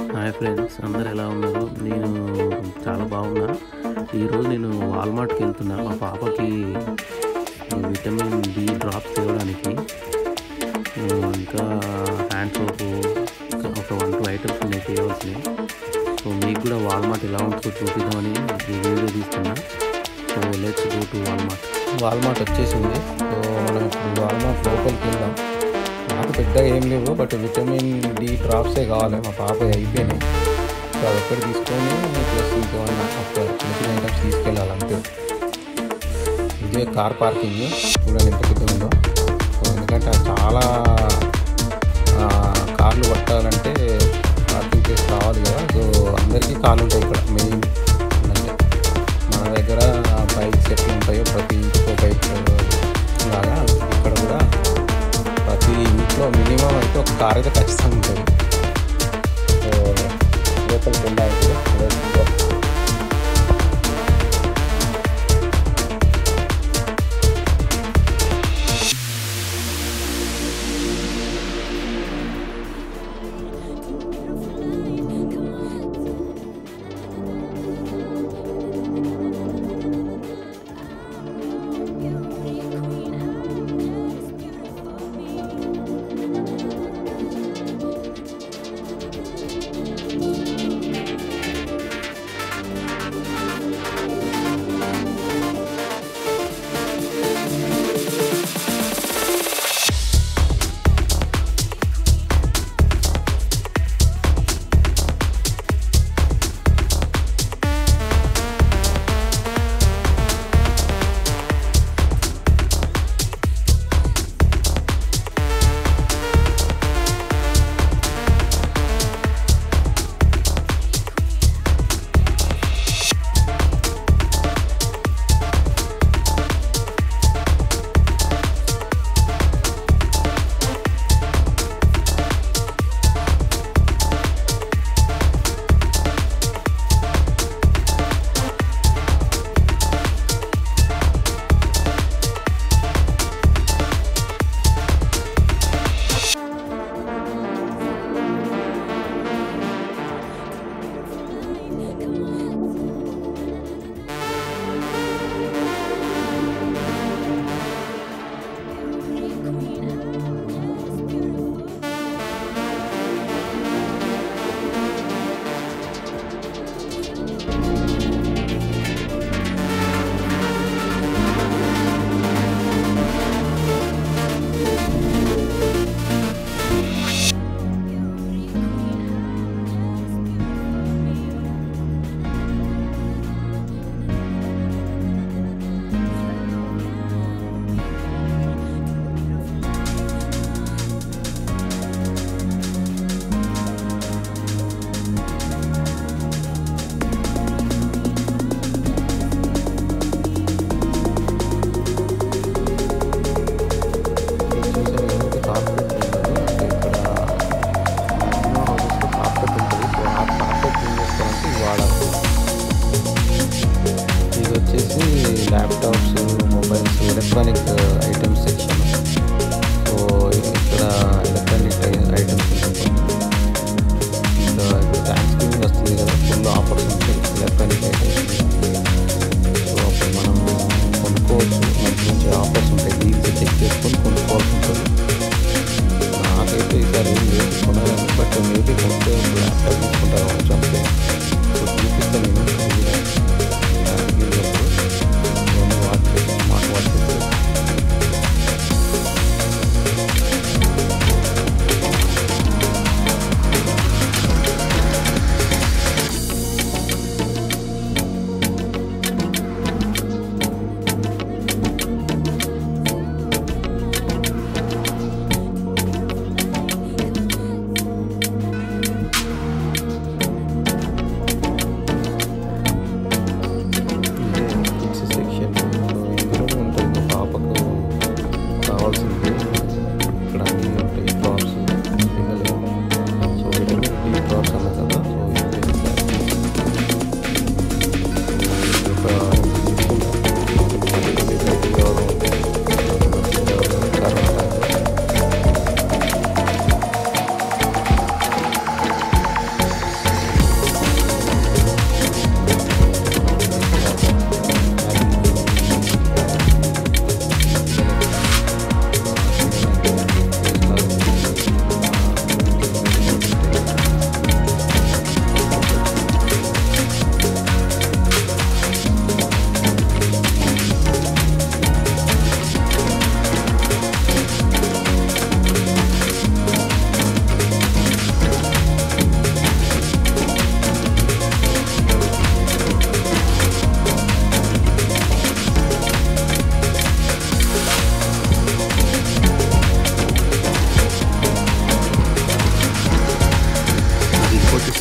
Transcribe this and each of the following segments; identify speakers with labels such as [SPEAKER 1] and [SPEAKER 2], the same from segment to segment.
[SPEAKER 1] hi friends అందరు ఎలా ఉన్నారు నేను చాలా బాగున్నా ఈరోజు నేను వాల్మార్ట్కి వెళ్తున్నా మా పాపకి విటమిన్ డి డ్రాప్స్ ఇవ్వడానికి ఇంకా హ్యాండ్ సోపు ఒక వన్ టూ ఐటమ్స్ ఉన్నాయి చేయవలసినవి సో మీకు కూడా వాల్మార్ట్ ఎలా ఉంటుందో చూపిద్దామని ఈ వీడియో తీస్తున్నా so let's go to Walmart Walmart వచ్చేసింది సో మనం ఇప్పుడు వాల్మార్ట్ లోపలికి వెళ్దాం నాకు పెద్దగా ఏం లేవు బట్ విటమిన్ డి డ్రాప్సే కావాలి మా పాప అయిపోయినాయి సో అదొక్కటి తీసుకొని ప్లస్ ఇంకేమన్నా ఒక చిన్న చిన్న ఐటమ్స్ తీసుకెళ్ళాలి అంతే ఇదే కార్ పార్కింగ్ చూడండి ఎంత పెద్ద ఉందో సో ఎందుకంటే చాలా ఆ, కార్లు పట్టాలంటే పార్కింగ్ ప్లేస్ కావాలి కదా సో అందరికీ కార్లు ఉంటాయి ఇక్కడ మెయిన్ అంటే మన దగ్గర బైక్స్ ఎట్లా ఉంటాయో ప్రతి ఇంటికో బైక్ లాగా ఇక్కడ కూడా ప్రతి ఇంట్లో మినిమం అయితే ఒక కార్ అయితే ఖచ్చితంగా ఉంటుంది సో లోపలికి వెళ్ళాలి ఇది వచ్చేసి laptops mobiles electronic items section so ఇక్కడ ఎలక్ట్రానిక్ ఐటమ్స్ ఇంకా ఇప్పుడు థ్యాంక్స్ గివింగ్ వస్తుంది కదా ఫుల్ ఆఫర్స్ ఉంటాయి ఎలక్ట్రానిక్ ఐటమ్స్ సో అప్పుడు మనం కొనుక్కోవచ్చు మంచి మంచి ఆఫర్స్ ఉంటాయి డీల్స్ చెక్ చేసుకొని కొనుక్కోవాల్సి ఉంటుంది నాకైతే ఈసారి ఏం లేదు కొనాలని బట్ మేబీ కొంటే ల్యాప్టాప్ తీసుకుంటా కావచ్చు అంతే సో చూపిస్తాను నేను అది కూడా దానికి నేను watch smart watch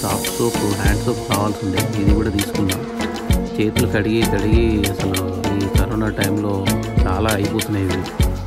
[SPEAKER 1] soft soap hand soap కావాల్సి ఉండే ఇది కూడా తీసుకున్నాం చేతులు కడిగి కడిగి అసలు ఈ కరోనా టైంలో చాలా అయిపోతున్నాయి ఇవి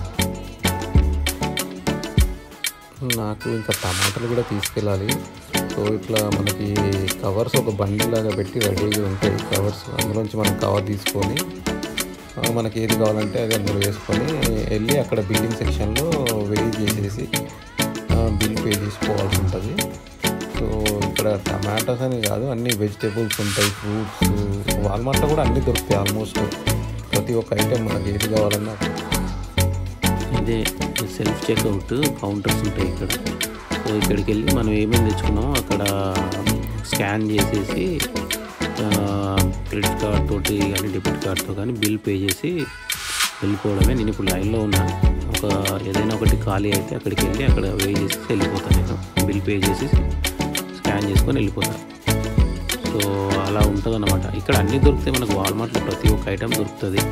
[SPEAKER 1] నాకు ఇంకా టమాటాలు కూడా తీసుకెళ్ళాలి సో ఇట్లా మనకి కవర్స్ ఒక బండి లాగా పెట్టి రెడీగా ఉంటాయి కవర్స్ అందులోంచి మనం కవర్ తీసుకొని ఆ, మనకి ఏది కావాలంటే అది అందులో వేసుకొని వెళ్ళి అక్కడ బిల్డింగ్ సెక్షన్లో వెయిట్ చేసేసి బిల్ పే చేసుకోవాల్సి ఉంటుంది సో ఇక్కడ టమాటాస్ అని కాదు అన్ని వెజిటేబుల్స్ ఉంటాయి ఫ్రూట్స్ వాల్మార్ట్లో కూడా అన్నీ దొరుకుతాయి ఆల్మోస్ట్ ప్రతి ఒక్క ఐటెం మనకి ఏది కావాలన్నా ఇదే సెల్ఫ్ చెక్అవుట్ కౌంటర్స్ ఉంటాయి ఇక్కడ సో ఇక్కడికి వెళ్ళి మనం ఏమేమి తెచ్చుకున్నామో అక్కడ స్కాన్ చేసేసి క్రెడిట్ కార్డ్ తోటి కానీ డెబిట్ కార్డ్తో కానీ బిల్ పే చేసి వెళ్ళిపోవడమే నేను ఇప్పుడు లైన్లో ఉన్నా ఒక ఏదైనా ఒకటి ఖాళీ అయితే అక్కడికి వెళ్ళి అక్కడ వే చేసి వెళ్ళిపోతాను నేను బిల్ పే చేసి స్కాన్ చేసుకొని వెళ్ళిపోతాను సో అలా ఉంటుంది అనమాట ఇక్కడ అన్నీ దొరుకుతాయి మనకు వాల్మార్ట్లో ప్రతి ఒక్క ఐటెం దొరుకుతుంది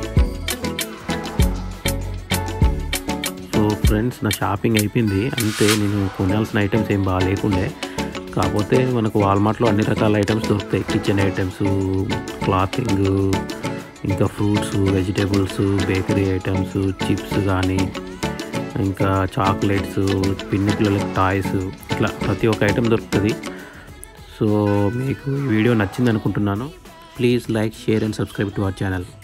[SPEAKER 1] సో ఫ్రెండ్స్ నా షాపింగ్ అయిపోయింది అంతే నేను కొనాల్సిన ఐటమ్స్ ఏం బాగా లేకుండే కాకపోతే మనకు వాల్మార్ట్లో అన్ని రకాల ఐటమ్స్ దొరుకుతాయి కిచెన్ ఐటమ్స్ క్లాతింగ్ ఇంకా fruits vegetables bakery items chips కానీ ఇంకా చాక్లెట్స్ పిన్ని పిల్లలకి టాయ్స్ ఇట్లా ప్రతి ఒక్క ఐటెం దొరుకుతుంది సో మీకు ఈ వీడియో నచ్చింది అనుకుంటున్నాను please like share and subscribe to our channel